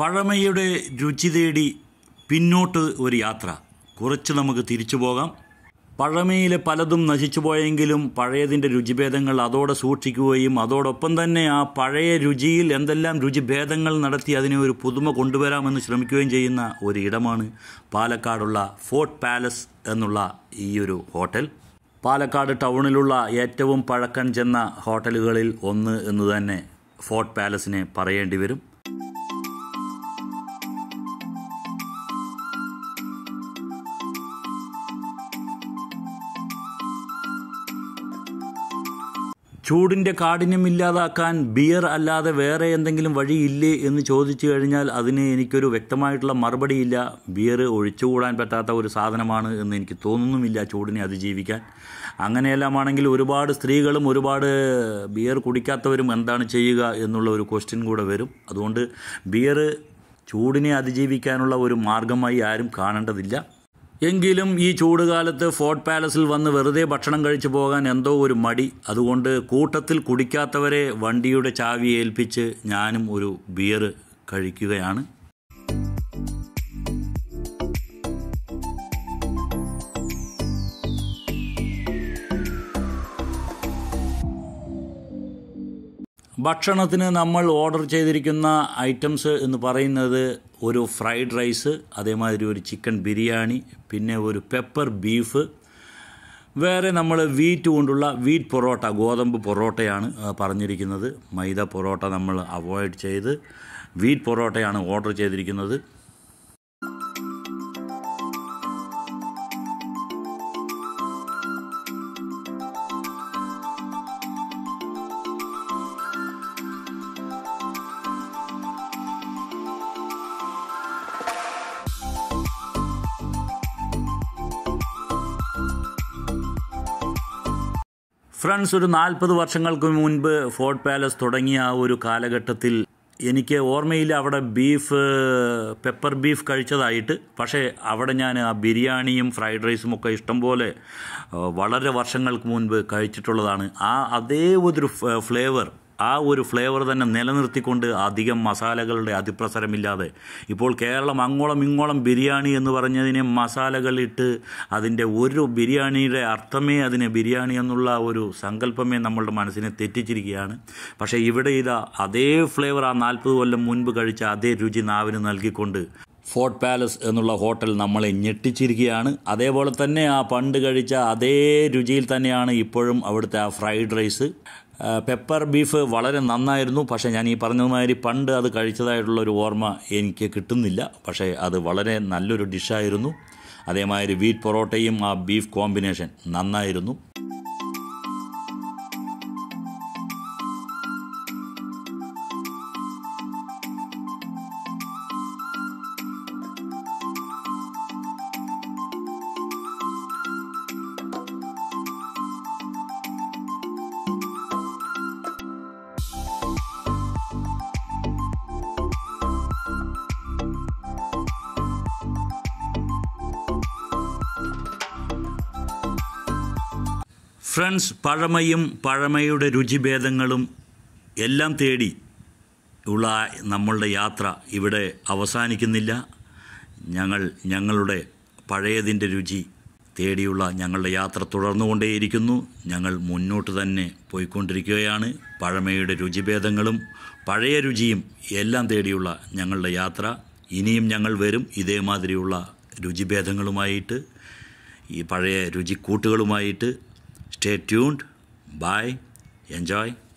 പഴമയുടെ രുചി തേടി പിന്നോട്ട് ഒരു യാത്ര കുറച്ച് നമുക്ക് തിരിച്ചു പോകാം പഴമയിലെ പലതും നശിച്ചു പോയെങ്കിലും പഴയതിൻ്റെ രുചിഭേദങ്ങൾ അതോടെ സൂക്ഷിക്കുകയും അതോടൊപ്പം തന്നെ ആ പഴയ രുചിയിൽ എന്തെല്ലാം രുചിഭേദങ്ങൾ നടത്തി അതിനെ ഒരു പുതുമ കൊണ്ടുവരാമെന്ന് ശ്രമിക്കുകയും ചെയ്യുന്ന ഒരു ഇടമാണ് പാലക്കാടുള്ള ഫോർട്ട് പാലസ് എന്നുള്ള ഈ ഒരു ഹോട്ടൽ പാലക്കാട് ടൗണിലുള്ള ഏറ്റവും പഴക്കം ചെന്ന ഹോട്ടലുകളിൽ ഒന്ന് എന്ന് തന്നെ ഫോർട്ട് പാലസിനെ പറയേണ്ടി വരും ചൂടിൻ്റെ കാഠിന്യം ഇല്ലാതാക്കാൻ ബിയർ അല്ലാതെ വേറെ എന്തെങ്കിലും വഴിയില്ലേ എന്ന് ചോദിച്ചു കഴിഞ്ഞാൽ അതിന് എനിക്കൊരു വ്യക്തമായിട്ടുള്ള മറുപടിയില്ല ബിയർ ഒഴിച്ചുകൂടാൻ പറ്റാത്ത ഒരു സാധനമാണ് എന്ന് എനിക്ക് തോന്നുന്നുമില്ല ചൂടിനെ അതിജീവിക്കാൻ അങ്ങനെയെല്ലാമാണെങ്കിൽ ഒരുപാട് സ്ത്രീകളും ഒരുപാട് ബിയർ കുടിക്കാത്തവരും എന്താണ് ചെയ്യുക എന്നുള്ള ഒരു ക്വസ്റ്റ്യൻ കൂടെ വരും അതുകൊണ്ട് ബിയർ ചൂടിനെ അതിജീവിക്കാനുള്ള ഒരു മാർഗമായി ആരും കാണേണ്ടതില്ല എങ്കിലും ഈ ചൂടുകാലത്ത് ഫോർട്ട് പാലസിൽ വന്ന് വെറുതെ ഭക്ഷണം കഴിച്ചു പോകാൻ എന്തോ ഒരു മടി അതുകൊണ്ട് കൂട്ടത്തിൽ കുടിക്കാത്തവരെ വണ്ടിയുടെ ചാവി ഏൽപ്പിച്ച് ഞാനും ഒരു ബിയർ കഴിക്കുകയാണ് ഭക്ഷണത്തിന് നമ്മൾ ഓർഡർ ചെയ്തിരിക്കുന്ന ഐറ്റംസ് എന്ന് പറയുന്നത് ഒരു ഫ്രൈഡ് റൈസ് അതേമാതിരി ഒരു ചിക്കൻ ബിരിയാണി പിന്നെ ഒരു പെപ്പർ ബീഫ് വേറെ നമ്മൾ വീറ്റ് കൊണ്ടുള്ള വീറ്റ് പൊറോട്ട ഗോതമ്പ് പൊറോട്ടയാണ് ആ, പറഞ്ഞിരിക്കുന്നത് മൈദ പൊറോട്ട നമ്മൾ അവോയ്ഡ് ചെയ്ത് വീറ്റ് പൊറോട്ടയാണ് ഓർഡർ ചെയ്തിരിക്കുന്നത് ഫ്രണ്ട്സ് ഒരു നാൽപ്പത് വർഷങ്ങൾക്ക് മുൻപ് ഫോർട്ട് പാലസ് തുടങ്ങിയ ആ ഒരു കാലഘട്ടത്തിൽ എനിക്ക് ഓർമ്മയില്ല അവിടെ ബീഫ് പെപ്പർ ബീഫ് കഴിച്ചതായിട്ട് പക്ഷേ അവിടെ ഞാൻ ആ ബിരിയാണിയും ഫ്രൈഡ് റൈസും ഒക്കെ ഇഷ്ടംപോലെ ആ, വളരെ വർഷങ്ങൾക്ക് മുൻപ് കഴിച്ചിട്ടുള്ളതാണ് ആ അതേ ഒരു ഫ്ലേവർ ആ ഒരു ഫ്ലേവർ തന്നെ നിലനിർത്തിക്കൊണ്ട് അധികം മസാലകളുടെ അതിപ്രസരമില്ലാതെ ഇപ്പോൾ കേരളം അങ്ങോളം ഇങ്ങോളം ബിരിയാണി എന്ന് പറഞ്ഞതിനെ മസാലകളിട്ട് അതിൻ്റെ ഒരു ബിരിയാണിയുടെ അർത്ഥമേ അതിനെ ബിരിയാണി എന്നുള്ള ഒരു സങ്കല്പമേ നമ്മളുടെ മനസ്സിനെ തെറ്റിച്ചിരിക്കുകയാണ് പക്ഷേ ഇവിടെ ഇതാ അതേ ഫ്ലേവർ ആ നാൽപ്പത് കൊല്ലം മുൻപ് കഴിച്ച അതേ രുചി നാവിന് നൽകിക്കൊണ്ട് ഫോർട്ട് പാലസ് എന്നുള്ള ഹോട്ടൽ നമ്മളെ ഞെട്ടിച്ചിരിക്കുകയാണ് അതേപോലെ തന്നെ ആ പണ്ട് കഴിച്ച അതേ രുചിയിൽ തന്നെയാണ് ഇപ്പോഴും അവിടുത്തെ ആ ഫ്രൈഡ് റൈസ് ആ, പെപ്പർ ബീഫ് വളരെ നന്നായിരുന്നു പക്ഷേ ഞാൻ ഈ പറഞ്ഞതുമാതിരി പണ്ട് അത് കഴിച്ചതായിട്ടുള്ള ഒരു ഓർമ്മ എനിക്ക് കിട്ടുന്നില്ല പക്ഷേ അത് വളരെ നല്ലൊരു ഡിഷായിരുന്നു അതേമാതിരി വീറ്റ് പൊറോട്ടയും ആ ബീഫ് കോമ്പിനേഷൻ നന്നായിരുന്നു ഫ്രണ്ട്സ് പഴമയും പഴമയുടെ രുചിഭേദങ്ങളും എല്ലാം തേടി ഉള്ള നമ്മളുടെ യാത്ര ഇവിടെ അവസാനിക്കുന്നില്ല ഞങ്ങൾ ഞങ്ങളുടെ പഴയതിൻ്റെ രുചി തേടിയുള്ള ഞങ്ങളുടെ യാത്ര തുടർന്നുകൊണ്ടേയിരിക്കുന്നു ഞങ്ങൾ മുന്നോട്ട് തന്നെ പോയിക്കൊണ്ടിരിക്കുകയാണ് പഴമയുടെ രുചിഭേദങ്ങളും പഴയ രുചിയും എല്ലാം തേടിയുള്ള ഞങ്ങളുടെ യാത്ര ഇനിയും ഞങ്ങൾ വരും ഇതേമാതിരിയുള്ള രുചിഭേദങ്ങളുമായിട്ട് ഈ പഴയ രുചിക്കൂട്ടുകളുമായിട്ട് സ്റ്റേ ട്യൂൺഡ് ബൈ എൻജോയ്